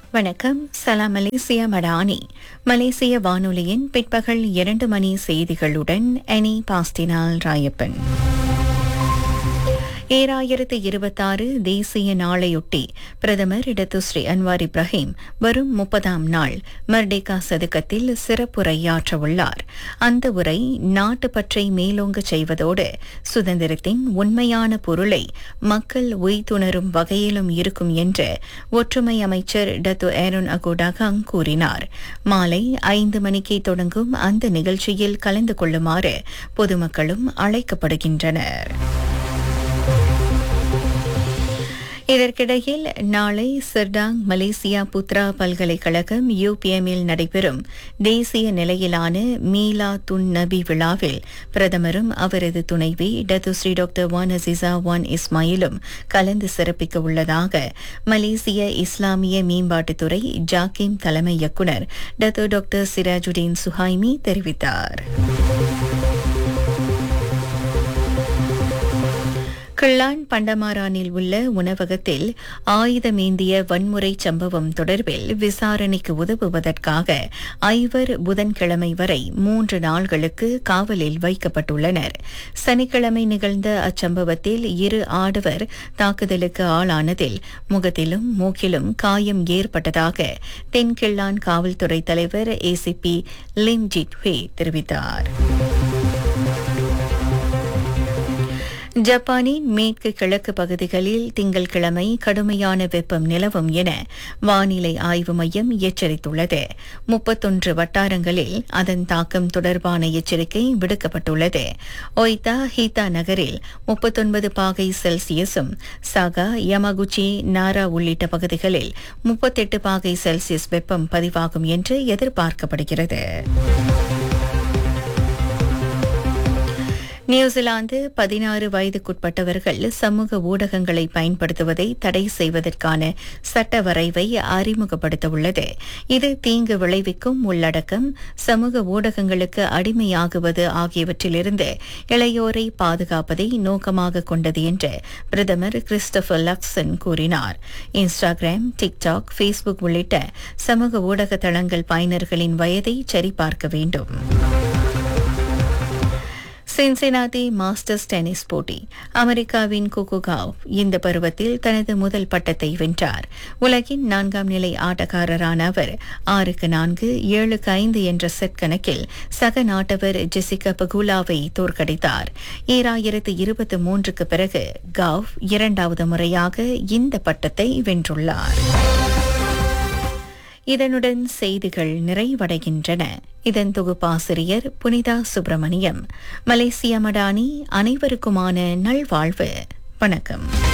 வணக்கம் சலாம் மலேசியா மடானி மலேசிய வானொலியின் பிற்பகல் இரண்டு மணி செய்திகளுடன் எனி பாஸ்டினால் ராயப்பன் ஏழாயிரத்து இருபத்தாறு தேசிய நாளையொட்டி பிரதமர் இடத்துஸ்ரீ அன்வார் இப்ராஹிம் வரும் முப்பதாம் நாள் மர்டேகா சதுக்கத்தில் சிறப்புரையாற்ற உள்ளார் அந்த உரை நாட்டுப்பற்றை மேலோங்கச் செய்வதோடு சுதந்திரத்தின் உண்மையான பொருளை மக்கள் உய்துணரும் வகையிலும் இருக்கும் என்று ஒற்றுமை அமைச்சர் டத்து ஏரோன் அகோடாகாங் கூறினார் மாலை ஐந்து மணிக்கு தொடங்கும் அந்த நிகழ்ச்சியில் கலந்து கொள்ளுமாறு பொதுமக்களும் அழைக்கப்படுகின்றனர் இதற்கிடையில் நாளை சிர்டாங் மலேசியா புத்ரா பல்கலைக்கழகம் யூபிஎம்மில் நடைபெறும் தேசிய நிலையிலான மீலா துன் நபி விழாவில் பிரதமரும் அவரது துணைவி டத்துஸ்ரீ டாக்டர் வான் அசிசா வான் இஸ்மாயிலும் கலந்து சிறப்பிக்க உள்ளதாக மலேசிய இஸ்லாமிய மேம்பாட்டுத்துறை ஜாக்கிம் தலைமை இயக்குநர் டத்து டாக்டர் சிராஜுடீன் சுஹைமி தெரிவித்தார் கிள்ளான் பண்டமாரானில் உள்ள உணவகத்தில் ஆயுதமேந்திய வன்முறை சம்பவம் தொடர்பில் விசாரணைக்கு உதவுவதற்காக ஐவர் புதன்கிழமை வரை மூன்று நாள்களுக்கு காவலில் வைக்கப்பட்டுள்ளனர் சனிக்கிழமை நிகழ்ந்த அச்சம்பவத்தில் இரு ஆடவர் தாக்குதலுக்கு ஆளானதில் முகத்திலும் மூக்கிலும் காயம் ஏற்பட்டதாக தென்கிள்ளான் காவல்துறை தலைவர் ஏசிபி லிம் ஜிட்வே தெரிவித்தார் ஜப்பானின் மேற்கு கிழக்கு பகுதிகளில் திங்கள்கிழமை கடுமையான வெப்பம் நிலவும் என வானிலை ஆய்வு மையம் எச்சரித்துள்ளது முப்பத்தொன்று வட்டாரங்களில் அதன் தாக்கம் தொடர்பான எச்சரிக்கை விடுக்கப்பட்டுள்ளது ஒய்தா ஹீதா நகரில் முப்பத்தொன்பது பாகை செல்சியஸும் சாகா யமகுச்சி நாரா உள்ளிட்ட பகுதிகளில் முப்பத்தெட்டு பாகை செல்சியஸ் வெப்பம் பதிவாகும் என்று எதிர்பார்க்கப்படுகிறது நியூசிலாந்து பதினாறு வயதுக்குட்பட்டவர்கள் சமூக ஊடகங்களை பயன்படுத்துவதை தடை செய்வதற்கான சட்ட வரைவை அறிமுகப்படுத்த உள்ளது இது தீங்கு விளைவிக்கும் உள்ளடக்கம் சமூக ஊடகங்களுக்கு அடிமையாகுவது ஆகியவற்றிலிருந்து இளையோரை பாதுகாப்பதை நோக்கமாக கொண்டது என்று பிரதமர் கிறிஸ்டபர் லக்சன் கூறினார் இன்ஸ்டாகிராம் டிக்டாக் ஃபேஸ்புக் உள்ளிட்ட சமூக ஊடக தளங்கள் பயனர்களின் வயதை சரிபார்க்க வேண்டும் சின்சினாதி மாஸ்டர்ஸ் டென்னிஸ் போட்டி அமெரிக்காவின் குகுகாவ் இந்த பருவத்தில் தனது முதல் பட்டத்தை வென்றார் உலகின் நான்காம் நிலை ஆட்டக்காரரான அவர் ஆறுக்கு நான்கு ஏழுக்கு ஐந்து என்ற செட் கணக்கில் சக நாட்டவர் ஜெசிகா பகுலாவை தோற்கடித்தார் ஈராயிரத்து இருபத்தி மூன்றுக்கு பிறகு காவ் இரண்டாவது முறையாக இந்த பட்டத்தை வென்றுள்ளார் இதனுடன் செய்திகள் நிறைவடைகின்றன இதன் தொகுப்பாசிரியர் புனிதா சுப்பிரமணியம் மலேசிய மடானி அனைவருக்குமான நல்வாழ்வு வணக்கம்